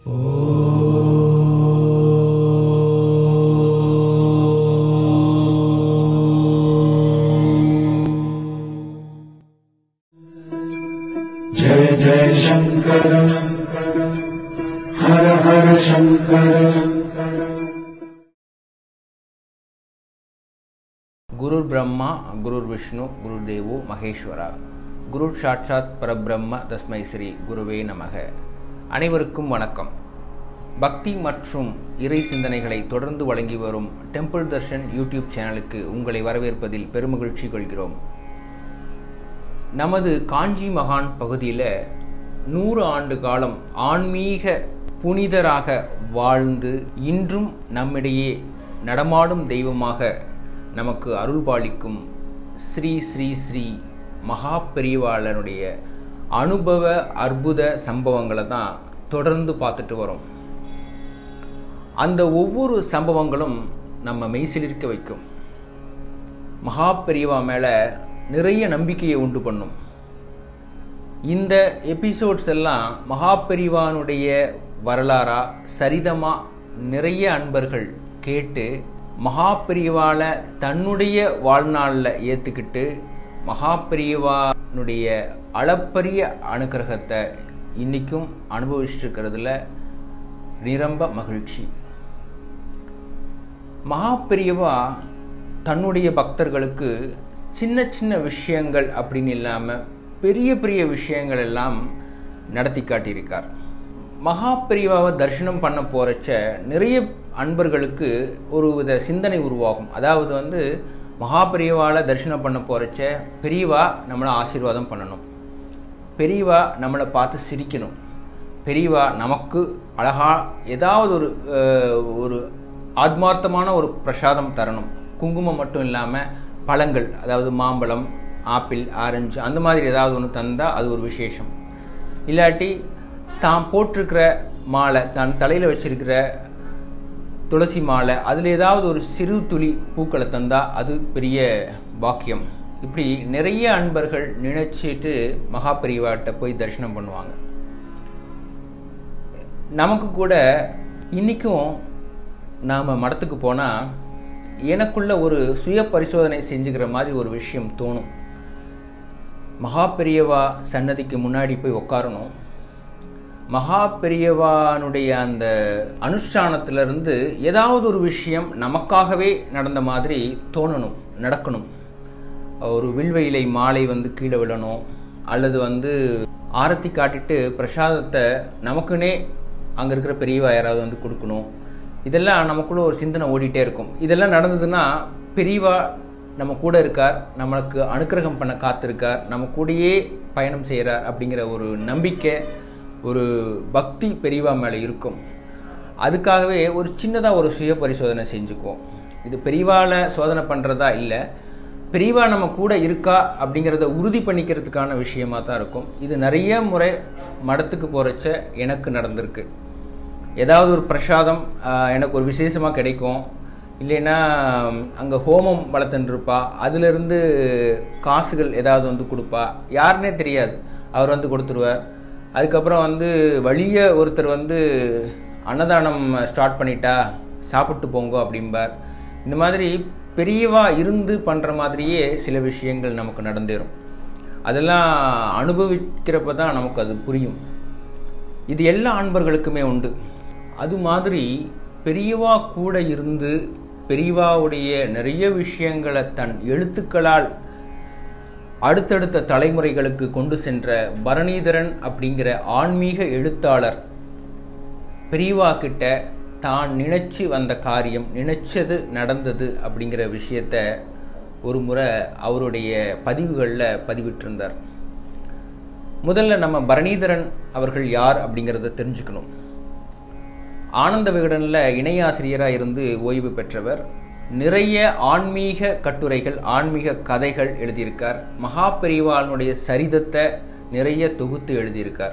जय जय शङ्कर हर हर शङ्कर குரு பிரம்மா குரு விஷ்ணு குரு தேவோ மகேஸ்வரா குரு சாட்சாத் பரபிரம்ம தஸ்மை ஸ்ரீ குருவே நமக அனைவருக்கும் வணக்கம் பக்தி மற்றும் இறை சிந்தனைகளை தொடர்ந்து வழங்கி வரும் டெம்பிள் தர்ஷன் யூடியூப் சேனலுக்கு உங்களை வரவேற்பதில் பெருமகிழ்ச்சி கொள்கிறோம் நமது காஞ்சி மகான் பகுதியில் நூறு ஆண்டு காலம் ஆன்மீக புனிதராக வாழ்ந்து இன்றும் நம்மிடையே நடமாடும் தெய்வமாக நமக்கு அருள் பாலிக்கும் ஸ்ரீ ஸ்ரீ ஸ்ரீ மகா பெரியவாளனுடைய அனுபவ அற்புத சம்பவங்களை தான் தொடர்ந்து பார்த்துட்டு வரோம் அந்த ஒவ்வொரு சம்பவங்களும் நம்ம மெய்சிலிருக்க வைக்கும் மகா பெரியவா மேலே நிறைய நம்பிக்கையை உண்டு பண்ணும் இந்த எபிசோட்ஸ் எல்லாம் மகா பெரிவானுடைய வரலாறா சரிதமா நிறைய அன்பர்கள் கேட்டு மகா பெரியவால தன்னுடைய வாழ்நாளில் ஏற்றுக்கிட்டு மகா பெரியவானுடைய அளப்பரிய அனுக்கிரகத்தை இன்றைக்கும் அனுபவிச்சுட்டு இருக்கிறதுல நிரம்ப மகிழ்ச்சி மகா பெரியவா தன்னுடைய பக்தர்களுக்கு சின்ன சின்ன விஷயங்கள் அப்படின்னு இல்லாமல் பெரிய பெரிய விஷயங்கள் எல்லாம் நடத்தி காட்டியிருக்கார் மகா பெரியவாவை தரிசனம் பண்ண போகிறச்ச நிறைய அன்பர்களுக்கு ஒரு வித சிந்தனை உருவாகும் அதாவது வந்து மகா பெரியவாவில் தரிசனம் பண்ண போகிறச்ச பெரியவா நம்மளை ஆசீர்வாதம் பண்ணணும் பெரியவா நம்மளை பார்த்து சிரிக்கணும் பெரியவா நமக்கு அழகா ஏதாவது ஒரு அஹ், ஒரு ஆத்மார்த்தமான ஒரு பிரசாதம் தரணும் குங்குமம் மட்டும் இல்லாமல் பழங்கள் அதாவது மாம்பழம் ஆப்பிள் ஆரஞ்சு அந்த மாதிரி ஏதாவது ஒன்று தந்தால் அது ஒரு விசேஷம் இல்லாட்டி தான் போட்டிருக்கிற மாலை தான் தலையில் வச்சிருக்கிற துளசி மாலை அதில் ஏதாவது ஒரு சிறு துளி பூக்களை தந்தால் அது பெரிய பாக்கியம் இப்படி நிறைய அன்பர்கள் நினைச்சிட்டு மகா பெரியவாட்ட போய் தரிசனம் பண்ணுவாங்க நமக்கு கூட இன்றைக்கும் நாம் மடத்துக்கு போனால் எனக்குள்ள ஒரு சுய பரிசோதனை செஞ்சுக்கிற மாதிரி ஒரு விஷயம் தோணும் மகா பெரியவா சன்னதிக்கு முன்னாடி போய் உட்காரணும் மகா பெரியவானுடைய அந்த அனுஷ்டானத்திலிருந்து ஏதாவது ஒரு விஷயம் நமக்காகவே நடந்த மாதிரி தோணணும் நடக்கணும் ஒரு வில்வெயிலை மாலை வந்து கீழே விழணும் அல்லது வந்து ஆரத்தி காட்டிட்டு பிரசாதத்தை நமக்குன்னே அங்கே இருக்கிற பெரியவா யாராவது வந்து கொடுக்கணும் இதெல்லாம் நமக்குள்ள ஒரு சிந்தனை ஓடிட்டே இருக்கும் இதெல்லாம் நடந்ததுன்னா பெரியவா நம்ம கூட இருக்கார் நம்மளுக்கு அனுக்கிரகம் பண்ண காத்திருக்கார் நம்ம கூடயே பயணம் செய்கிறார் அப்படிங்கிற ஒரு நம்பிக்கை ஒரு பக்தி பெரியவா மேலே இருக்கும் அதுக்காகவே ஒரு சின்னதாக ஒரு சுய பரிசோதனை செஞ்சுக்குவோம் இது பெரியவால சோதனை பண்ணுறதா இல்லை பெரியவா நம்ம கூட இருக்கா அப்படிங்கிறத உறுதி பண்ணிக்கிறதுக்கான விஷயமா தான் இருக்கும் இது நிறைய முறை மடத்துக்கு போகிறச்ச எனக்கு நடந்திருக்கு ஏதாவது ஒரு பிரசாதம் ஆஹ், எனக்கு ஒரு விசேஷமாக கிடைக்கும் இல்லைன்னா அங்கே ஹோமம் வளர்த்துருப்பா அதிலிருந்து காசுகள் ஏதாவது வந்து கொடுப்பா யாருன்னே தெரியாது அவர் வந்து கொடுத்துருவார் அதுக்கப்புறம் வந்து வழிய ஒருத்தர் வந்து அன்னதானம் ஸ்டார்ட் பண்ணிட்டா சாப்பிட்டு போங்க அப்படிம்பார் இந்த மாதிரி பெரியவா இருந்து பண்ணுற மாதிரியே சில விஷயங்கள் நமக்கு நடந்தேறும் அதெல்லாம் அனுபவிக்கிறப்ப தான் நமக்கு அது புரியும் இது எல்லா அன்பர்களுக்குமே உண்டு அது மாதிரி பெரியவா கூட இருந்து பெரியவாவுடைய நிறைய விஷயங்களை தன் எழுத்துக்களால் அடுத்தடுத்த தலைமுறைகளுக்கு கொண்டு சென்ற பரணிதரன் அப்படிங்கிற ஆன்மீக எழுத்தாளர் பெரியவா கிட்ட தான் நினைச்சு வந்த காரியம் நினைச்சது நடந்தது அப்படிங்கிற விஷயத்த ஒரு முறை அவருடைய பதிவுகளில் பதிவிட்டிருந்தார் முதல்ல நம்ம பரணிதரன் அவர்கள் யார் அப்படிங்கிறத தெரிஞ்சுக்கணும் ஆனந்த விகடனில் இணையாசிரியராக இருந்து ஓய்வு பெற்றவர் நிறைய ஆன்மீக கட்டுரைகள் ஆன்மீக கதைகள் எழுதியிருக்கார் மகா பெரிவாளனுடைய சரிதத்தை நிறைய தொகுத்து எழுதியிருக்கார்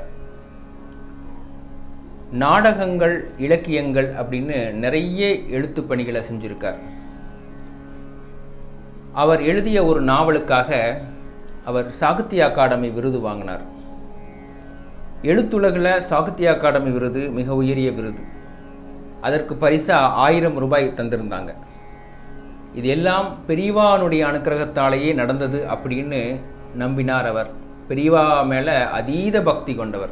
நாடகங்கள் இலக்கியங்கள் அப்படின்னு நிறைய எழுத்து பணிகளை செஞ்சிருக்கார் அவர் எழுதிய ஒரு நாவலுக்காக அவர் சாகித்ய அகாடமி விருது வாங்கினார் எழுத்துலகில் சாகித்ய அகாடமி விருது மிக உயரிய விருது அதற்கு பரிசா ஆயிரம் ரூபாய் தந்திருந்தாங்க இது எல்லாம் பெரியவானுடைய அனுக்கிரகத்தாலேயே நடந்தது அப்படின்னு நம்பினார் அவர் பெரியவா மேல அதீத பக்தி கொண்டவர்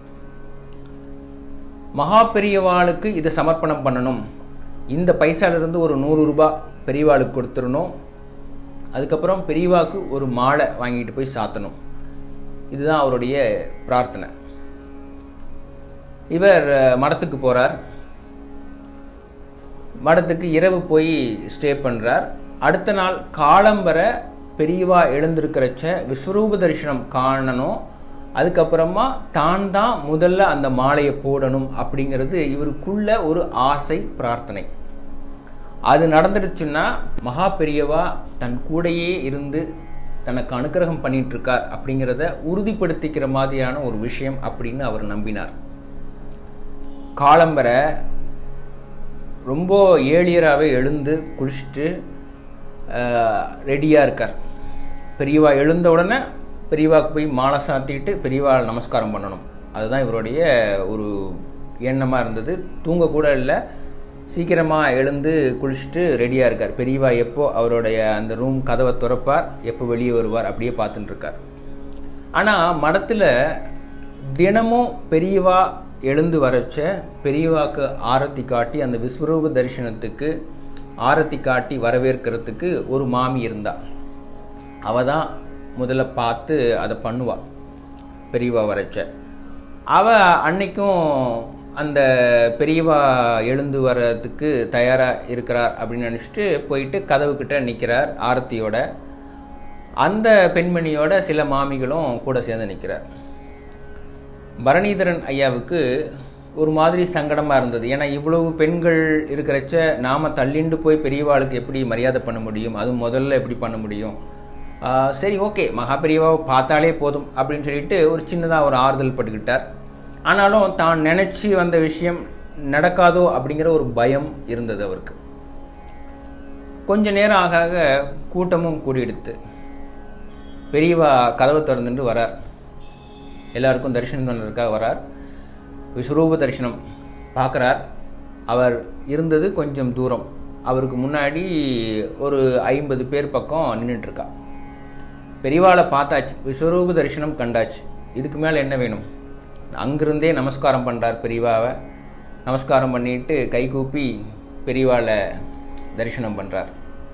மகா பெரியவாளுக்கு இதை சமர்ப்பணம் பண்ணணும் இந்த பைசாலிருந்து ஒரு நூறு ரூபாய் பெரியவாளுக்கு கொடுத்துடணும் அதுக்கப்புறம் பெரியவாக்கு ஒரு மாலை வாங்கிட்டு போய் சாத்தணும் இதுதான் அவருடைய பிரார்த்தனை இவர் அஹ், மடத்துக்கு போறார் மடத்துக்கு இரவு போய் ஸ்டே பண்றார் அடுத்த நாள் காலம்பர பெரியவா எழுந்திருக்கிறச்ச விஸ்வரூப தரிசனம் காணணும் அதுக்கப்புறமா தான் தான் முதல்ல அந்த மாலையை போடணும் அப்படிங்கிறது இவருக்குள்ள ஒரு ஆசை பிரார்த்தனை அது நடந்துடுச்சுன்னா மகா பெரியவா தன் கூடையே இருந்து தனக்கு அனுக்கிரகம் பண்ணிட்டு இருக்கார் அப்படிங்கிறத உறுதிப்படுத்திக்கிற மாதிரியான ஒரு விஷயம் அப்படின்னு அவர் நம்பினார் காலம்பரை ரொம்ப ஏழியராகவே எழுந்து குளிச்சுட்டு ரெடியாக இருக்கார் பெரியவா எழுந்த உடனே பெரியவாக்கு போய் மாலை சாத்திட்டு பெரியவா நமஸ்காரம் பண்ணணும் அதுதான் இவருடைய ஒரு எண்ணமாக இருந்தது தூங்க கூட இல்லை சீக்கிரமாக எழுந்து குளிச்சுட்டு ரெடியாக இருக்கார் பெரியவா எப்போ அவருடைய அந்த ரூம் கதவை திறப்பார் எப்போ வெளியே வருவார் அப்படியே பார்த்துட்டு இருக்கார் ஆனால் மடத்தில் தினமும் பெரியவா எழுந்து வரச்ச பெரியவாக்கு ஆரத்தி காட்டி அந்த விஸ்வரூப தரிசனத்துக்கு ஆரத்தி காட்டி வரவேற்கிறதுக்கு ஒரு மாமி இருந்தா அவ தான் முதல்ல பார்த்து அதை பண்ணுவா பெரியவா வரச்ச அவ அன்னைக்கும் அந்த பெரியவா எழுந்து வர்றதுக்கு தயாராக இருக்கிறார் அப்படின்னு நினச்சிட்டு போயிட்டு கதவுக்கிட்ட நிற்கிறார் ஆரத்தியோட அந்த பெண்மணியோட சில மாமிகளும் கூட சேர்ந்து நிற்கிறார் பரணிதரன் ஐயாவுக்கு ஒரு மாதிரி சங்கடமாக இருந்தது ஏன்னா இவ்வளவு பெண்கள் இருக்கிறச்ச நாம் தள்ளிண்டு போய் பெரியவாளுக்கு எப்படி மரியாதை பண்ண முடியும் அதுவும் முதல்ல எப்படி பண்ண முடியும் ஆஹ் சரி ஓகே மகா பெரியவாவை பார்த்தாலே போதும் அப்படின்னு சொல்லிட்டு ஒரு சின்னதாக ஒரு ஆறுதல் பட்டுக்கிட்டார் ஆனாலும் தான் நினச்சி வந்த விஷயம் நடக்காதோ அப்படிங்கிற ஒரு பயம் இருந்தது அவருக்கு கொஞ்ச நேரம் ஆக ஆக கூட்டமும் கூடிடுத்து பெரியவா கதவை திறந்துட்டு வரார் எல்லாருக்கும் தரிசனம் பண்ணுறதுக்காக வரார் விஸ்வரூப தரிசனம் பார்க்குறார் அவர் இருந்தது கொஞ்சம் தூரம் அவருக்கு முன்னாடி ஒரு ஐம்பது பேர் பக்கம் நின்றுட்டுருக்கா பெரியவாளை பார்த்தாச்சு விஸ்வரூப தரிசனம் கண்டாச்சு இதுக்கு மேலே என்ன வேணும் அங்கிருந்தே நமஸ்காரம் பண்ணுறார் பெரியவாவை நமஸ்காரம் பண்ணிட்டு கை கூப்பி பெரியவாளை தரிசனம் பண்ணுறார்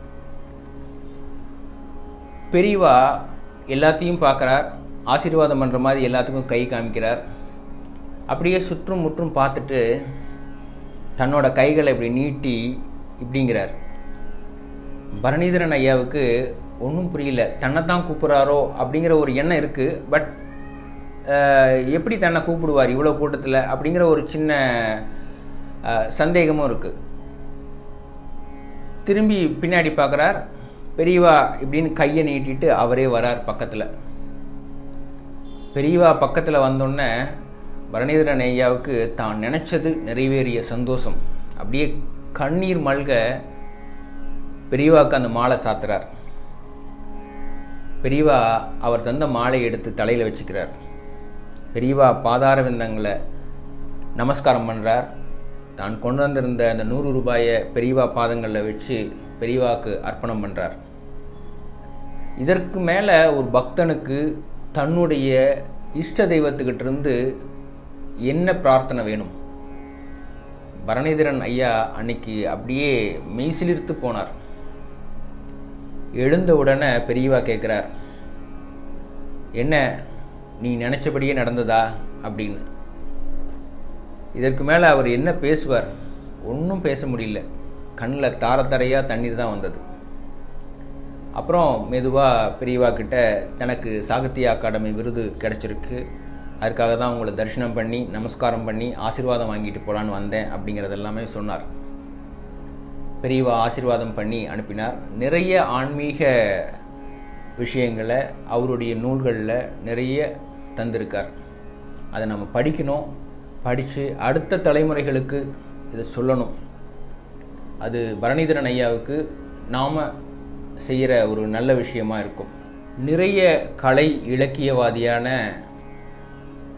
பெரியவா எல்லாத்தையும் பார்க்குறார் ஆசீர்வாதம் பண்ணுற மாதிரி எல்லாத்துக்கும் கை காமிக்கிறார் அப்படியே சுற்றும் முற்றும் பார்த்துட்டு தன்னோட கைகளை இப்படி நீட்டி இப்படிங்கிறார் பரணிதரன் ஐயாவுக்கு ஒன்றும் புரியல தன்னை தான் கூப்பிட்றாரோ அப்படிங்கிற ஒரு எண்ணம் இருக்குது பட் எப்படி தன்னை கூப்பிடுவார் இவ்வளோ கூட்டத்தில் அப்படிங்கிற ஒரு சின்ன அஹ், சந்தேகமும் இருக்குது திரும்பி பின்னாடி பார்க்குறார் பெரியவா இப்படின்னு கையை நீட்டிட்டு அவரே வரார் பக்கத்தில் பெரியவா பக்கத்தில் வந்தோடனே பரணிதரன் ஐயாவுக்கு தான் நினைச்சது நிறைவேறிய சந்தோஷம் அப்படியே கண்ணீர் மல்க பெரியவாக்கு அந்த மாலை சாத்துறார் பெரியவா அவர் தந்த மாலை எடுத்து தலையில் வச்சுக்கிறார் பெரியவா பாதார விந்தங்களை நமஸ்காரம் பண்ணுறார் தான் கொண்டு வந்திருந்த அந்த நூறு ரூபாயை பெரியவா பாதங்களில் வச்சு பெரியவாக்கு அர்ப்பணம் பண்ணுறார் இதற்கு மேலே ஒரு பக்தனுக்கு தன்னுடைய இஷ்ட தெய்வத்துக்கிட்ட இருந்து என்ன பிரார்த்தனை வேணும் பரணிதரன் ஐயா அன்னைக்கு அப்படியே மெய்சிலிர்த்து போனார் எழுந்த உடனே பெரியவா கேட்குறார் என்ன நீ நினச்சபடியே நடந்ததா அப்படின்னு இதற்கு மேலே அவர் என்ன பேசுவார் ஒன்றும் பேச முடியல கண்ணில் தாரத்தரையாக தண்ணீர் தான் வந்தது அப்புறம் மெதுவாக பெரியவா கிட்ட தனக்கு சாகித்ய அகாடமி விருது கிடைச்சிருக்கு அதுக்காக தான் உங்களை தரிசனம் பண்ணி நமஸ்காரம் பண்ணி ஆசீர்வாதம் வாங்கிட்டு போகலான்னு வந்தேன் அப்படிங்கிறது எல்லாமே சொன்னார் பெரியவா ஆசீர்வாதம் பண்ணி அனுப்பினார் நிறைய ஆன்மீக விஷயங்களை அவருடைய நூல்களில் நிறைய தந்திருக்கார் அதை நம்ம படிக்கணும் படித்து அடுத்த தலைமுறைகளுக்கு இதை சொல்லணும் அது பரணிதரன் ஐயாவுக்கு நாம் செய்கிற ஒரு நல்ல விஷயமா இருக்கும் நிறைய கலை இலக்கியவாதியான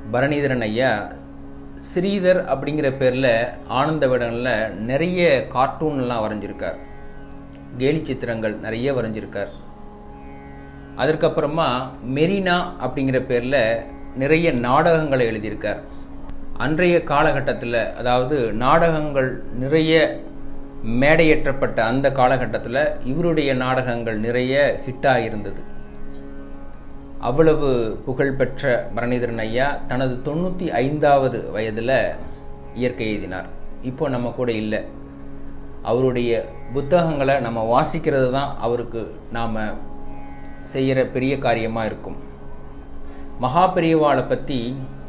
பரணிதரன் ஐயா ஸ்ரீதர் அப்படிங்கிற பேரில் ஆனந்த விடனில் நிறைய கார்ட்டூன்லாம் வரைஞ்சிருக்கார் கேலி சித்திரங்கள் நிறைய வரைஞ்சிருக்கார் அதற்கப்புறமா மெரினா அப்படிங்கிற பேரில் நிறைய நாடகங்களை எழுதியிருக்கார் அன்றைய காலகட்டத்தில் அதாவது நாடகங்கள் நிறைய மேடையேற்றப்பட்ட அந்த காலகட்டத்தில் இவருடைய நாடகங்கள் நிறைய ஹிட்டாக இருந்தது அவ்வளவு புகழ்பெற்ற பரணிதரன் ஐயா தனது தொண்ணூற்றி ஐந்தாவது வயதில் இயற்கை எழுதினார் இப்போ நம்ம கூட இல்லை அவருடைய புத்தகங்களை நம்ம வாசிக்கிறது தான் அவருக்கு நாம் செய்கிற பெரிய காரியமாக இருக்கும் மகா பெரியவாளை பற்றி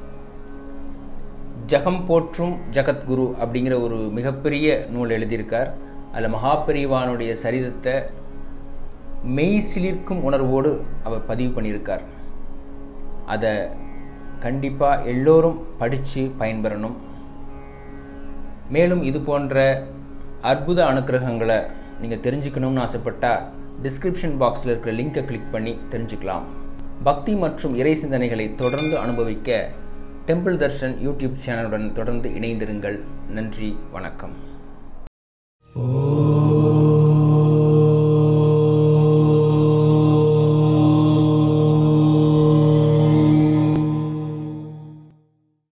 ஜகம் போற்றும் ஜகத்குரு அப்படிங்கிற ஒரு மிகப்பெரிய நூல் எழுதியிருக்கார் அதில் மகா பெரியவானுடைய சரிதத்தை மெய் சிலிர்க்கும் உணர்வோடு அவர் பதிவு பண்ணியிருக்கார் அதை கண்டிப்பாக எல்லோரும் படித்து பயன்பெறணும் மேலும் இது போன்ற அற்புத அனுக்கிரகங்களை நீங்கள் தெரிஞ்சுக்கணும்னு ஆசைப்பட்டால் டிஸ்கிரிப்ஷன் பாக்ஸில் இருக்கிற லிங்கை கிளிக் பண்ணி தெரிஞ்சுக்கலாம் பக்தி மற்றும் இறை சிந்தனைகளை தொடர்ந்து அனுபவிக்க டெம்பிள் தர்ஷன் யூடியூப் சேனலுடன் தொடர்ந்து இணைந்திருங்கள் நன்றி வணக்கம் ஓ